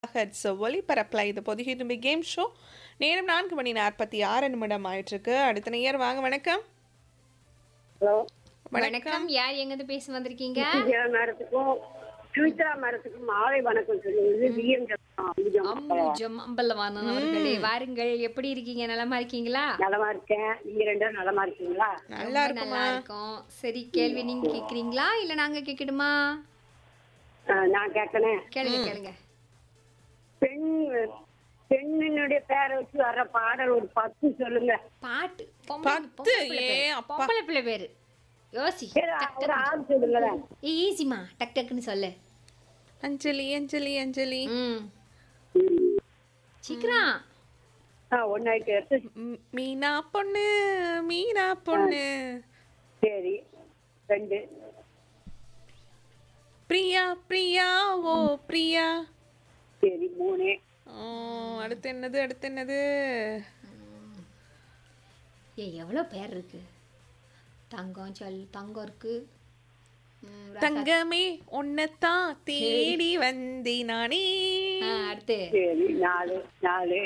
Heads ஒளிபரப்பில் இது பொதுகிதும்பி game show நேரம் நான்கு மணி நாற்பத்தி ஆறு நிமிடம் ஆயிட்டிருக்கு அடுத்த நேயர் வாங்க வணக்கம் ஹலோ வணக்கம் யார் எங்கிருந்து பேச வந்திருக்கீங்க விஜயா மேடத்துக்கும் சுமித்ரா மேடத்துக்கும் மாலை வணக்கம் சொல்லுவது விஎம் அம்புஜம் அம்பலவாணன் அவர்களே வாருங்கள் எப்படி இருக்கீங்க நலமா இருக்கீங்களா நலமா இருக்கேன் நீங்க ரெண்டு பேரும் நலமா இருக்கீங்களா நல்லா ரொம்ப நல்லா இருக்கோம் சரி கேள்வி நீங்க கேக்குறீங்களா இல்ல நாங்க கேக்கணுமா ஆ, நான் கேட்கனேன் கேளுங்க கேளுங்க பெண் பெண்ணினுடைய பேரை வச்சு வர்ற பாடல் ஒரு பத்து சொல்லுங்க பாட்டு பொம்பளை பத்து, பொம்பளை பிள்ளை ஏ, பேரு. அப்பா. பொம்பளை பிள்ளை பேரு யோசி சரி, ஒரு ஆள் சொல்லுங்களேன் ஈஸிமா டக் டக்குன்னு சொல்லு அஞ்சலி அஞ்சலி அஞ்சலி ம் சீக்கிரம் ஆ ஒன்னாயிட்டு எடுத்து ம், மீனா பொண்ணு மீனா பொண்ணு சரி ரெண்டு பிரியா பிரியா ஓ பிரியா சரி மூணு ஓ, அடுத்து என்னது அடுத்து என்னது ஏ எவ்வளவு பேர் இருக்கு தங்கம் சொல் தங்கம் இருக்கு ம், ரா- தங்கமே உன்னைத்தான் தேடி வந்தி நானே ஆ, அடுத்து சரி நாலு நாலு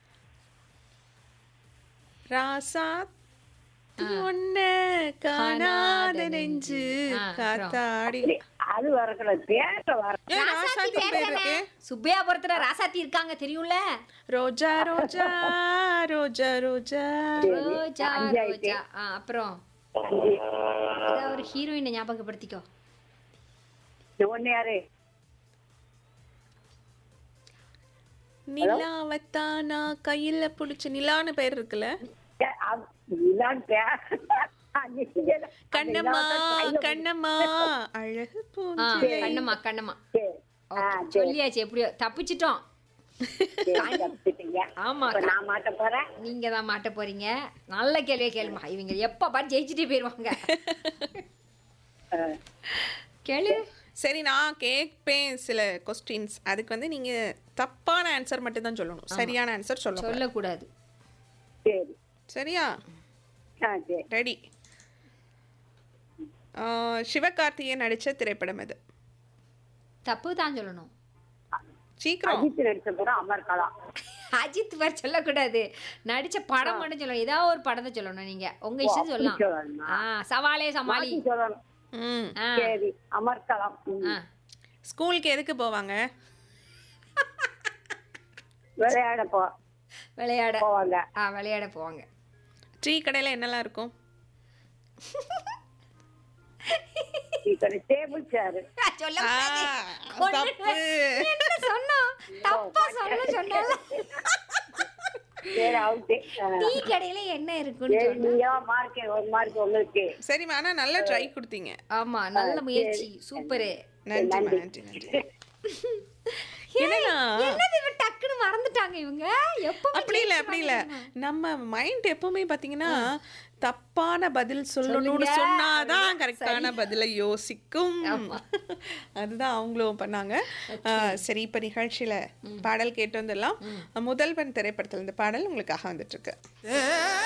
ராசா ஒன்ன காணாத நெஞ்சு ஆ, அப்புறம். காத்தாடி சரி, அது வரக்கூடாது பேச வர ஏ, ராசாத்தி பேர் இருக்கு சுப்பையாபுரத்துல ராசாத்தி இருக்காங்க தெரியும்ல ரோஜா ரோஜா ரோஜா ரோஜா ரோஜா அஞ்சாயிட்டு. ரோஜா ஆ, அப்புறம் அஞ்சு ஏதாவது ஒரு ஹீரோயினை ஞாபகப்படுத்திக்கோ இந்த ஒண்ணு யாரு நிலாவத்தான் நான் கையில புடிச்ச நிலான்னு பேர் இருக்குல்ல ஏ, அவ- இதான் பே- அது இல்ல. கண்ணம்மா அது இல்லாம கையில கண்ணம்மா அழகு ஆ, பூஞ்சி கண்ணம்மா கண்ணம்மா சரி. ஆ, ஓகே, சரி. சொல்லியாச்சு எப்படியோ தப்பிச்சிட்டோம் சரி, தப்பிச்சிட்டீங்க. ஆமா இப்ப நான் மாட்ட போறேன் நீங்க தான் மாட்ட போறீங்க நல்ல கேள்வியா கேளுமா இவங்க எப்ப பாரு ஜெயிச்சுட்டே போயிருவாங்க ஆ, கேளு சரி நான் கேட்பேன் சில கொஸ்டின்ஸ் அதுக்கு வந்து நீங்க தப்பான ஆன்சர் மட்டும் தான் சொல்லணும் சரியான ஆன்சர் சொல்லணும் சொல்லக்கூடாது சரி சரியா ஆ சரி ரெடி சிவகார்த்திகேயன் நடிச்ச திரைப்படம் இது தப்பு தான் சொல்லணும் சீக்கிரம் அஜித் நடிச்ச படம் அமர்கலா அஜித் பேர் சொல்லக்கூடாது நடிச்ச படம் மட்டும் சொல்லணும் ஏதாவது ஒரு படத்தை சொல்லணும் நீங்க உங்க இஷ்டம் அப்படி சொல்லலாம் சொல்லணுமா? ஆ சவாலே சமாளி மாத்தி சொல்லணும் ம் ஆ சரி அமர்கலாம் ம். ஆ ஸ்கூலுக்கு எதுக்கு போவாங்க விளையாட போ விளையாட போவாங்க ஆ விளையாட போவாங்க டீ கடையில என்னெல்லாம் இருக்கும் இப்ப டேபிள் சேரு சொல்ல ஆ, கூடாது. தப்பு. என்ன சொன்னோம் தப்பா சொல்ல சொன்னால சரி அவுட்டு டீ கடையில என்ன இருக்குன்னு சரி சொன்னா நீங்க மார்க் ஒரு மார்க் உங்களுக்கு சரிம்மா ஆனா நல்ல ட்ரை கொடுத்தீங்க ஆமா நல்ல முயற்சி சூப்பரு நன்றிம்மா நன்றி நன்றி என்னன்னா என்னது இவ டக்குன்னு மறந்துட்டாங்க இவங்க எப்ப அப்படி இல்ல அப்படி இல்ல நம்ம மைண்ட் எப்பவுமே பாத்தீங்கன்னா தப்பான பதில் சொல்லணும்னு சொல்லுங்க. சொன்னாதான் கரெக்டான பதிலை யோசிக்கும் அதுதான் அவங்களும் பண்ணாங்க ஆ, சரி இப்ப நிகழ்ச்சியில பாடல் கேட்டு வந்துடலாம் முதல்வன் திரைப்படத்துல இந்த பாடல் உங்களுக்காக வந்துட்டு இருக்கு